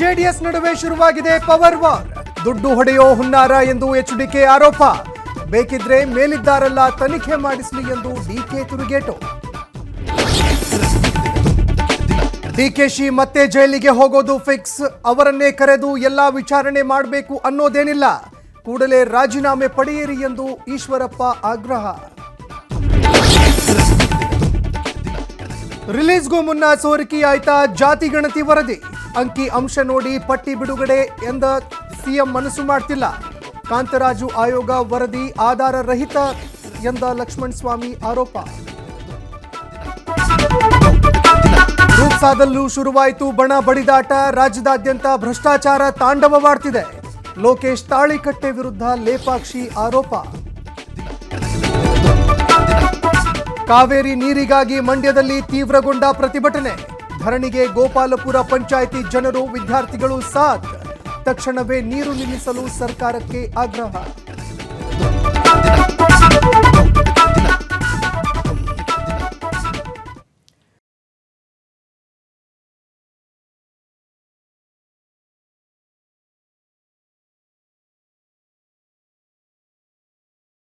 JDS ನಡುವೆ ಶುರುವಾಗಿದೆ power war ದುಡ್ಡು ಹೊಡೆಯೋ ಹುನ್ನಾರ ಎಂದು ಎಚ್ಡಿಕೆ ಆರೋಪ ಬೇಕಿದ್ರೆ ಮೇಲಿದ್ದಾರೆಲ್ಲ ತನಿಖೆ ಮಾಡಿಸಲಿ ಎಂದು ಡಿಕೆ ತಿರುಗೇಟು ಡಿಕೆಶಿ ಮತ್ತೆ ಜೈಲಿಗೆ ಹೋಗೋದು ಫಿಕ್ಸ್ ಅವರನ್ನೇ ಕರೆದು ಎಲ್ಲಾ ವಿಚಾರಣೆ ಮಾಡಬೇಕು ಅನ್ನೋದೇನಿಲ್ಲ ಕೂಡಲೇ ರಾಜೀನಾಮೆ ಪಡೆಯಿರಿ ಎಂದು ಈಶ್ವರಪ್ಪ ಆಗ್ರಹ ರಿಲೀಸ್ಗೂ ಮುನ್ನ ಸೋರಿಕೆಯಾಯ್ತಾ ಜಾತಿ ಗಣತಿ ವರದಿ ಅಂಕಿ ಅಂಶ ನೋಡಿ ಪಟ್ಟಿ ಬಿಡುಗಡೆ ಎಂದ ಸಿಎಂ ಮನಸ್ಸು ಮಾಡ್ತಿಲ್ಲ ಕಾಂತರಾಜು ಆಯೋಗ ವರದಿ ಆಧಾರ ರಹಿತ ಎಂದ ಲಕ್ಷ್ಮಣ್ ಸ್ವಾಮಿ ಆರೋಪ ರೂಪ್ಸಾದಲ್ಲೂ ಶುರುವಾಯಿತು ಬಣ ಬಡಿದಾಟ ರಾಜ್ಯದಾದ್ಯಂತ ಭ್ರಷ್ಟಾಚಾರ ತಾಂಡವವಾಡ್ತಿದೆ ಲೋಕೇಶ್ ತಾಳಿಕಟ್ಟೆ ವಿರುದ್ಧ ಲೇಪಾಕ್ಷಿ ಆರೋಪ ಕಾವೇರಿ ನೀರಿಗಾಗಿ ಮಂಡ್ಯದಲ್ಲಿ ತೀವ್ರಗೊಂಡ ಪ್ರತಿಭಟನೆ ಧರಣಿಗೆ ಗೋಪಾಲಪುರ ಪಂಚಾಯಿತಿ ಜನರು ವಿದ್ಯಾರ್ಥಿಗಳು ಸಾಥ್ ತಕ್ಷಣವೇ ನೀರು ನಿಲ್ಲಿಸಲು ಸರ್ಕಾರಕ್ಕೆ ಆಗ್ರಹ